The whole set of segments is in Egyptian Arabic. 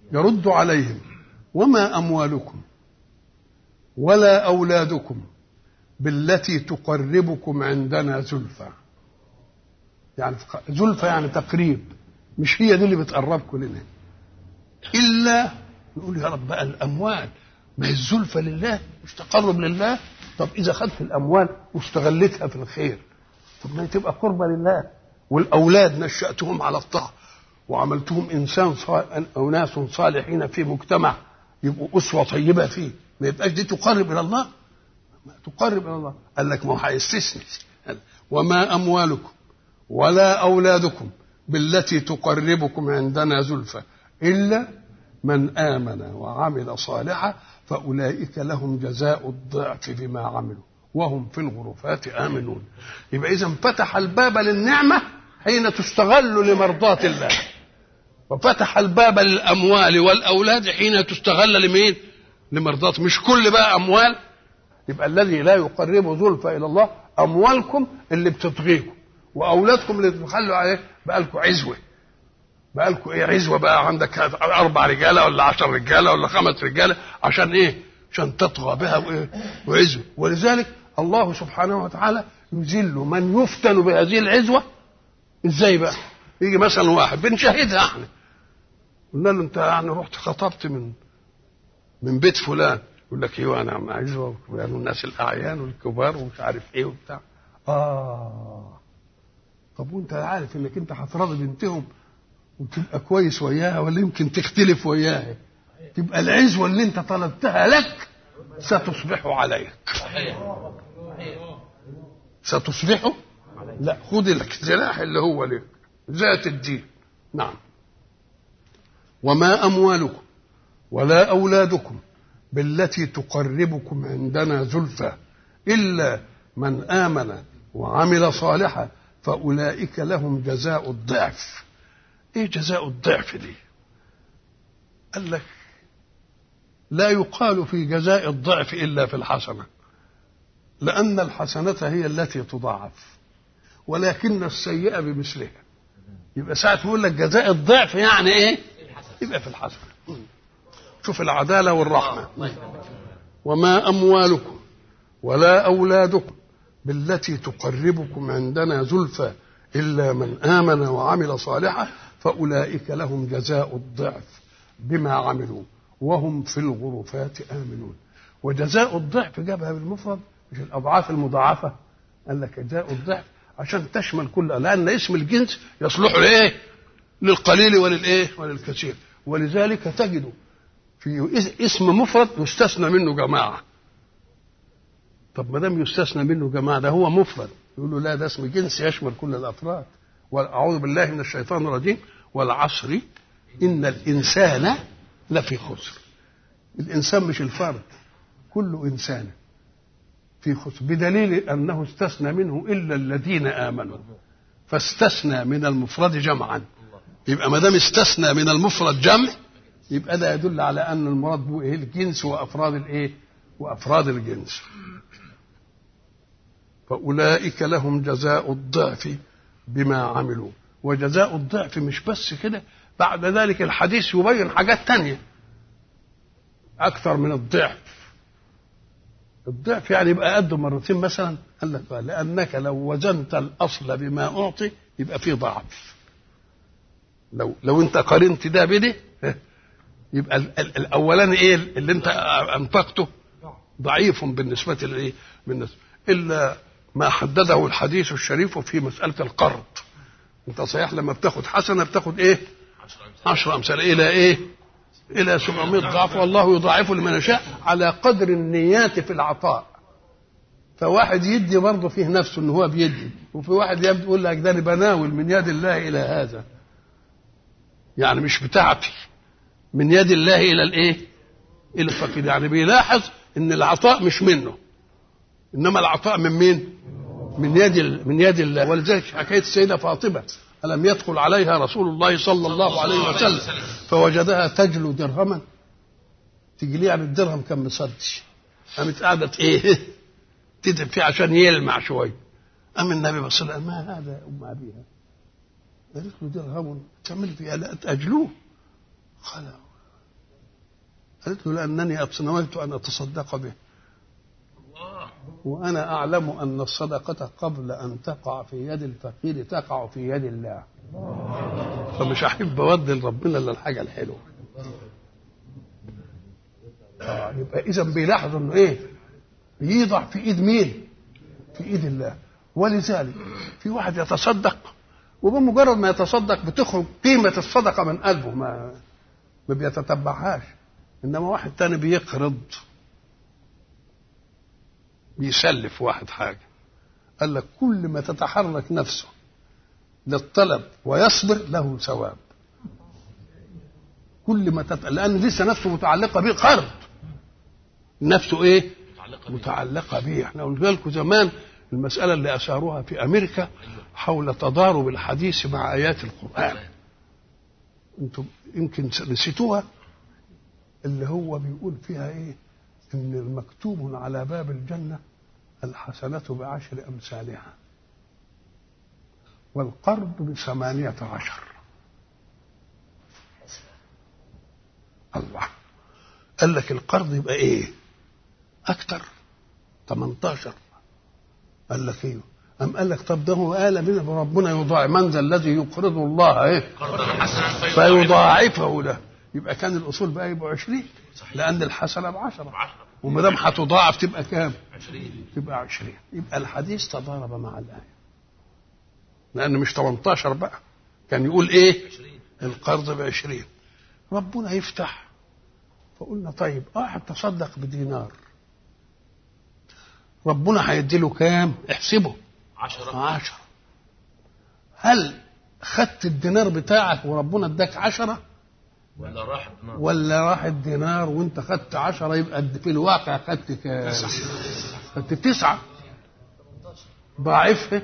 يرد عليهم وما أموالكم ولا أولادكم بالتي تقربكم عندنا زلفى يعني زلفى يعني تقريب مش هي دي اللي بتقربكم لنا إلا نقول يا رب بقى الأموال ما هي الزلفى لله مش تقرب لله طب إذا خدت الأموال واستغلتها في الخير طب ما هي تبقى قربة لله والأولاد نشأتهم على الطاعة وعملتهم إنسان صالح أو ناس صالحين في مجتمع يبقوا أسوة طيبة فيه ما يبقاش دي تقرب إلى الله ما تقرب إلى الله قال لك ما هو هيستثني وما أموالكم ولا أولادكم بالتي تقربكم عندنا زلفى إلا من آمن وعمل صالحا فأولئك لهم جزاء الضعف بما عملوا وهم في الغرفات آمنون يبقى إذا فتح الباب للنعمة حين تستغل لمرضاة الله وفتح الباب للأموال والأولاد حين تستغل لمين لمرضاة مش كل بقى أموال يبقى الذي لا يقرب زلفى إلى الله أموالكم اللي بتطغيكم وأولادكم اللي تخلوا عليه بقى لكم عزوة بقى لكم إيه عزوة بقى عندك أربع رجالة ولا عشر رجالة ولا خمس رجالة عشان إيه عشان تطغى بها وإيه وعزوة ولذلك الله سبحانه وتعالى يذل من يفتن بهذه العزوة ازاي بقى يجي مثلا واحد بنشاهدها احنا قلنا له انت يعني رحت خطبت من من بيت فلان يقول لك ايوه انا عم عزوه يعني الناس الاعيان والكبار ومش عارف ايه وبتاع اه طب وانت عارف انك انت هتراضي بنتهم وتبقى كويس وياها ولا يمكن تختلف وياها تبقى العزوه اللي انت طلبتها لك ستصبح عليك ستصبح لا خذ الاجتراح اللي هو لك ذات الدين نعم وما أموالكم ولا أولادكم بالتي تقربكم عندنا زلفى إلا من آمن وعمل صالحا فأولئك لهم جزاء الضعف إيه جزاء الضعف دي قال لك لا يقال في جزاء الضعف إلا في الحسنة لأن الحسنة هي التي تضاعف ولكن السيئة بمثلها يبقى ساعة يقول لك جزاء الضعف يعني ايه يبقى في الحسنة شوف العدالة والرحمة وما أموالكم ولا أولادكم بالتي تقربكم عندنا زلفى إلا من آمن وعمل صالحا فأولئك لهم جزاء الضعف بما عملوا وهم في الغرفات آمنون وجزاء الضعف جابها بالمفرد مش الأضعاف المضاعفة قال لك جزاء الضعف عشان تشمل كل لان اسم الجنس يصلح لايه للقليل وللايه وللكثير ولذلك تجد في اسم مفرد يستثنى منه جماعه طب ما دام يستثنى منه جماعه ده هو مفرد يقول له لا ده اسم جنس يشمل كل الافراد واعوذ بالله من الشيطان الرجيم والعصر ان الانسان لفي خسر الانسان مش الفرد كل انسان في خسر بدليل انه استثنى منه الا الذين امنوا فاستثنى من المفرد جمعا يبقى ما دام استثنى من المفرد جمع يبقى ده يدل على ان المراد به ايه الجنس وافراد الايه وافراد الجنس فاولئك لهم جزاء الضعف بما عملوا وجزاء الضعف مش بس كده بعد ذلك الحديث يبين حاجات تانية اكثر من الضعف الضعف يعني يبقى قده مرتين مثلا قال لك لانك لو وزنت الاصل بما اعطي يبقى فيه ضعف لو لو انت قارنت ده بده يبقى الاولاني ايه اللي انت انفقته ضعيف بالنسبه لايه بالنسبه الا ما حدده الحديث الشريف في مساله القرض انت صحيح لما بتاخد حسنه بتاخد ايه عشر امثال الى ايه الى 700 ضعف والله يضاعف لمن يشاء على قدر النيات في العطاء فواحد يدي برضه فيه نفسه ان هو بيدي وفي واحد يقول لك ده انا بناول من يد الله الى هذا يعني مش بتاعتي من يد الله الى الايه الى الفقير يعني بيلاحظ ان العطاء مش منه انما العطاء من مين من يد من يد الله ولذلك حكايه السيده فاطمه ألم يدخل عليها رسول الله صلى الله عليه وسلم فوجدها تجلو درهما تجلي يعني الدرهم كان مصدش قامت قعدت ايه تدعم فيه عشان يلمع شويه أم النبي بص لها ما هذا يا أم أبيها قالت له درهم تعمل فيها لا تأجلوه قال قالت له لأنني نويت أن أتصدق به وأنا أعلم أن الصدقة قبل أن تقع في يد الفقير تقع في يد الله فمش أحب أودي لربنا إلا الحاجة الحلوة آه يبقى إذا بيلاحظوا إنه إيه بيضع في إيد مين؟ في إيد الله ولذلك في واحد يتصدق وبمجرد ما يتصدق بتخرج قيمة الصدقة من قلبه ما ما بيتتبعهاش إنما واحد تاني بيقرض بيسلف واحد حاجة قال لك كل ما تتحرك نفسه للطلب ويصبر له ثواب كل ما تت... لأن لسه نفسه متعلقة به قرض نفسه إيه؟ متعلقة به احنا قلنا لكم زمان المسألة اللي أثاروها في أمريكا حول تضارب الحديث مع آيات القرآن انتم يمكن نسيتوها اللي هو بيقول فيها ايه ان المكتوب على باب الجنة الحسنة بعشر أمثالها والقرض بثمانية عشر الله قال لك القرض يبقى ايه اكتر 18 قال لك ايوه أم قال لك طب ده هو قال من ربنا يضاعف من ذا الذي يقرض الله ايه فيضاعفه له يبقى كان الاصول بقى يبقوا 20 لان الحسنه ب 10 وما دام هتضاعف تبقى كام؟ 20 تبقى 20 يبقى الحديث تضارب مع الايه لان مش 18 بقى كان يقول ايه؟ 20 القرض ب 20 ربنا يفتح فقلنا طيب واحد تصدق بدينار ربنا هيدي له كام؟ احسبه 10 عشرة هل خدت الدينار بتاعك وربنا اداك عشرة ولا راح الدماغ ولا راح الدينار وانت خدت عشرة يبقى في الواقع خدت كام خدت تسعة ضاعفها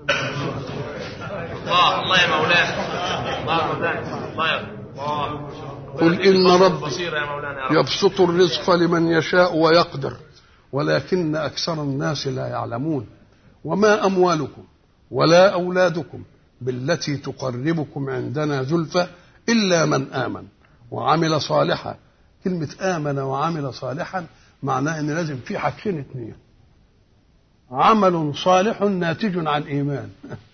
الله الله يا مولانا الله يا مولانا الله يا الله قل إن ربي بصير يا مولانا يا رب يبسط الرزق لمن يشاء ويقدر ولكن أكثر الناس لا يعلمون وما أموالكم ولا أولادكم بالتي تقربكم عندنا زلفى إلا من آمن وعمل صالحا كلمة آمن وعمل صالحا معناه إن لازم في حاجتين اتنين عمل صالح ناتج عن إيمان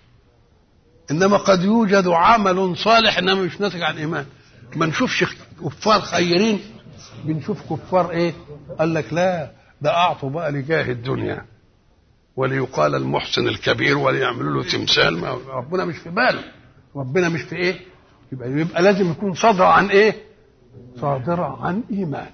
إنما قد يوجد عمل صالح إنما مش ناتج عن إيمان ما نشوفش كفار خيرين بنشوف كفار إيه قال لك لا ده أعطوا بقى لجاه الدنيا وليقال المحسن الكبير وليعملوا له تمثال ما ربنا مش في باله ربنا مش في ايه يبقى, يبقى لازم يكون صادر عن ايه صادر عن ايمان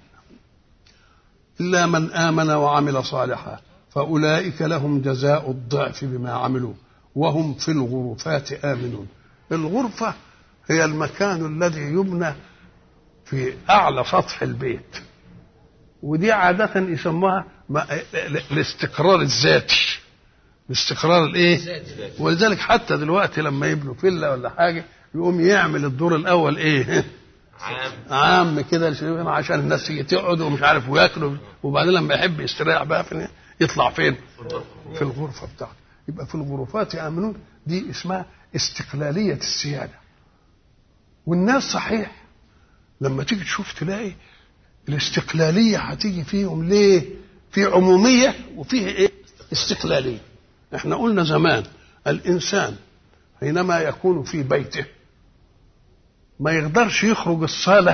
الا من امن وعمل صالحا فاولئك لهم جزاء الضعف بما عملوا وهم في الغرفات امنون الغرفه هي المكان الذي يبنى في اعلى سطح البيت ودي عادة يسموها ما- الاستقرار الذاتي الاستقرار الايه ولذلك حتى دلوقتي لما يبنوا فيلا ولا حاجة يقوم يعمل الدور الأول ايه عام عام كده عشان الناس تيجي تقعد ومش عارف وياكلوا وبعدين لما يحب يستريح بقى فين يطلع فين في الغرفة بتاعته يبقى في الغرفات يأمنون دي اسمها استقلالية السيادة والناس صحيح لما تيجي تشوف تلاقي الاستقلالية هتيجي فيهم ليه؟ في عمومية وفيه ايه؟ استقلالية. احنا قلنا زمان الإنسان حينما يكون في بيته ما يقدرش يخرج الصالة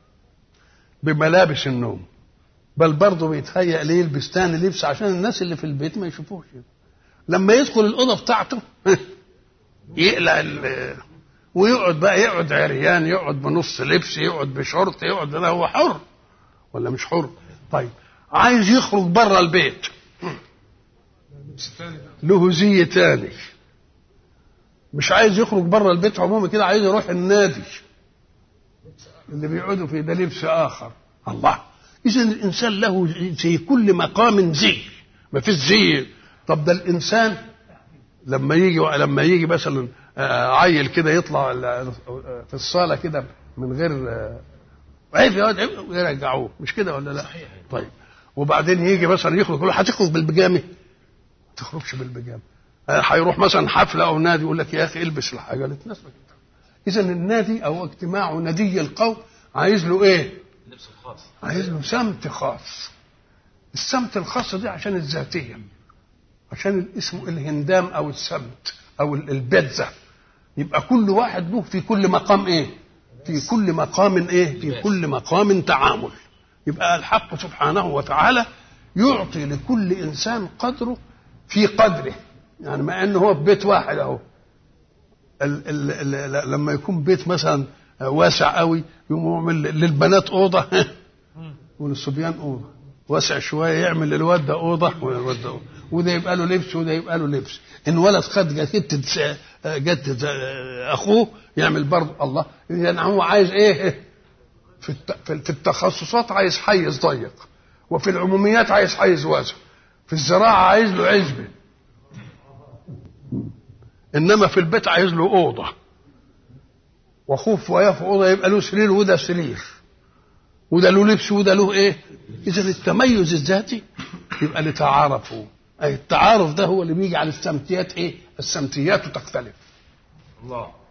بملابس النوم بل برضه بيتهيأ ليه يلبس تاني لبس عشان الناس اللي في البيت ما يشوفوش لما يدخل الأوضة بتاعته يقلع ال- ويقعد بقى يقعد عريان يقعد بنص لبس يقعد بشورت يقعد ده هو حر ولا مش حر طيب عايز يخرج بره البيت له زي تاني مش عايز يخرج بره البيت عموما كده عايز يروح النادي اللي بيقعدوا فيه ده لبس اخر الله اذا الانسان له زي كل مقام زي ما فيش زي طب ده الانسان لما يجي لما يجي مثلا آه، عيل كده يطلع ال- في الصاله كده من غير آه، عيب يا واد عيب ويرجعوه مش كده ولا لا؟ صحيح. طيب وبعدين يجي مثلا يخرج يقول له هتخرج بالبيجامه ما تخرجش بالبيجامه آه، هيروح مثلا حفله او نادي يقول لك يا اخي البس الحاجه اللي تناسبك اذا النادي او اجتماع نادي القوم عايز له ايه؟ اللبس الخاص عايز له سمت خاص السمت الخاص دي عشان الذاتية عشان الاسم الهندام أو السمت أو ال- البذة يبقى كل واحد له في كل مقام إيه في كل مقام إيه في كل مقام تعامل يبقى الحق سبحانه وتعالى يعطي لكل إنسان قدره في قدره يعني مع أنه هو في بيت واحد أهو ال ال ال لما يكون بيت مثلا واسع قوي يقوم يعمل للبنات اوضه وللصبيان اوضه واسع شويه يعمل للواد ده اوضه وللواد ده اوضه وده يبقى له لبس وده يبقى له لبس ان ولد خد جت جت اخوه يعمل برضه الله اذا هو عايز ايه في الت- في في التخصصات عايز حيز ضيق وفي العموميات عايز حيز واسع في الزراعه عايز له عزبه انما في البيت عايز له اوضه واخوه وياه في اوضه يبقى له سرير وده سرير وده له لبس وده له ايه اذا التميز الذاتي يبقى لتعارفوا اي التعارف ده هو اللي بيجي على السمتيات ايه السمتيات تختلف الله